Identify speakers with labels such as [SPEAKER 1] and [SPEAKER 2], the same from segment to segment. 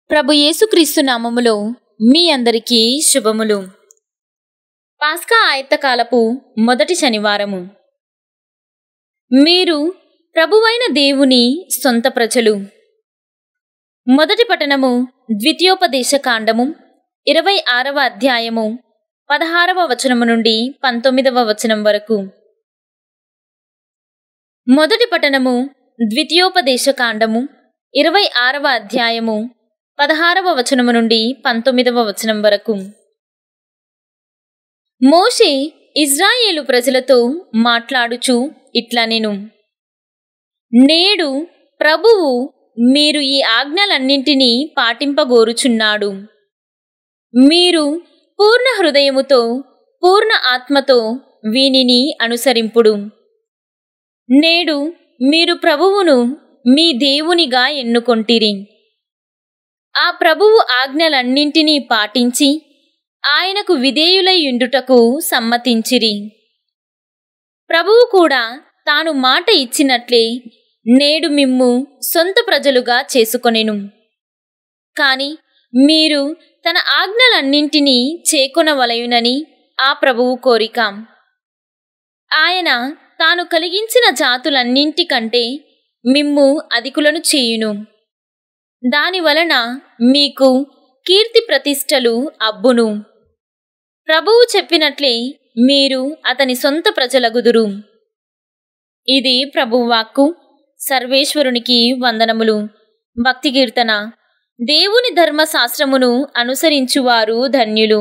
[SPEAKER 1] ప్రభు యేసుక్రీస్తు నామములో మీ అందరికీ శుభములు పాస్కా ఆయత్తకాలపు మొదటి శనివారము మీరు ప్రభువైన దేవుని సొంత ప్రజలు మొదటి పఠనము ద్వితీయోపదేశ కాండము ఇరవై ఆరవ అధ్యాయము పదహారవ వచనము నుండి పంతొమ్మిదవ వచనం వరకు మొదటి పఠనము ద్వితీయోపదేశ కాండము ఇరవై ఆరవ అధ్యాయము పదహారవ వచనము నుండి పంతొమ్మిదవ వచనం వరకు మోషే ఇజ్రాయేలు ప్రజలతో మాట్లాడుచు ఇట్లా నేను నేడు ప్రభువు మీరు ఈ ఆజ్ఞలన్నింటినీ పాటింపగోరుచున్నాడు మీరు పూర్ణ హృదయముతో పూర్ణ ఆత్మతో వీనిని అనుసరింపుడు నేడు మీరు ప్రభువును మీ దేవునిగా ఎన్నుకొంటిరి ఆ ప్రభువు ఆజ్ఞలన్నింటినీ పాటించి ఆయనకు విధేయులై ఉండుటకు సమ్మతించిరి ప్రభువు కూడా తాను మాట ఇచ్చినట్లే నేడు మిమ్ము సొంత ప్రజలుగా చేసుకొనెను కాని మీరు తన ఆజ్ఞలన్నింటినీ చేకొనవలయునని ఆ ప్రభువు కోరిక ఆయన తాను కలిగించిన జాతులన్నింటికంటే మిమ్ము అధికులను చేయును దానివలన మీకు కీర్తి ప్రతిష్టలు అబ్బును ప్రభువు చెప్పినట్లే మీరు అతని సొంత ప్రజలగుదురు ఇది ప్రభువాక్కు సర్వేశ్వరునికి వందనములు భక్తి కీర్తన దేవుని ధర్మశాస్త్రమును అనుసరించువారు ధన్యులు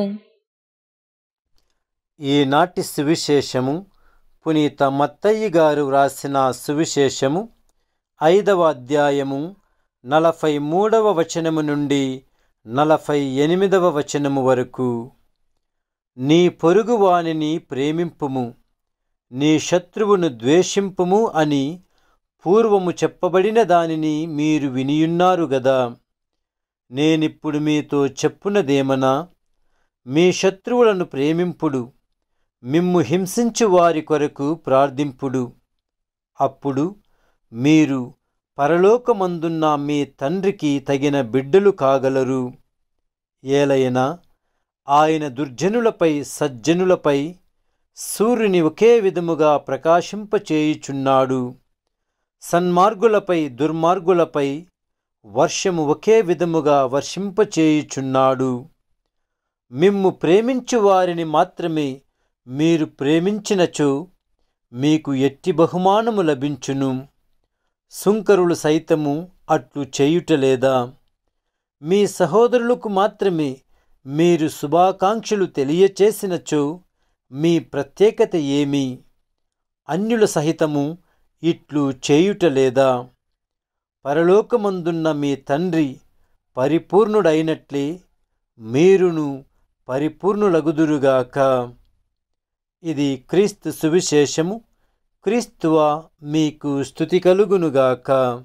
[SPEAKER 2] ఈనాటి సువిశేషము పునీత మత్తయ్య గారు వ్రాసిన సువిశేషము ఐదవ అధ్యాయము నలభై మూడవ వచనము నుండి నలభై ఎనిమిదవ వచనము వరకు నీ పొరుగువానిని ప్రేమింపుము నీ శత్రువును ద్వేషింపుము అని పూర్వము చెప్పబడిన దానిని మీరు వినియున్నారు గదా నేనిప్పుడు మీతో చెప్పునదేమనా మీ శత్రువులను ప్రేమింపుడు మిమ్ము హింసించు వారి కొరకు ప్రార్థింపుడు అప్పుడు మీరు పరలోకమందున్న మీ తండ్రికి తగిన బిడ్డలు కాగలరు ఏలైనా ఆయన దుర్జనులపై సజ్జనులపై సూర్యుని ఒకే విధముగా ప్రకాశింపచేయుచున్నాడు సన్మార్గులపై దుర్మార్గులపై వర్షము ఒకే విధముగా వర్షింపచేయుచున్నాడు మిమ్ము ప్రేమించు వారిని మాత్రమే మీరు ప్రేమించినచో మీకు ఎట్టి బహుమానము లభించును సుంకరులు సైతము అట్లు చేయుటలేదా మీ సహోదరులకు మాత్రమే మీరు శుభాకాంక్షలు తెలియచేసినచో మీ ప్రత్యేకత ఏమి అన్యుల సహితము ఇట్లు చేయుటలేదా పరలోకమందున్న మీ తండ్రి పరిపూర్ణుడైనట్లే మీరును పరిపూర్ణులగుదురుగాక ఇది క్రీస్తు సువిశేషము క్రీస్తువ మీకు స్థుతి కలుగునుగాక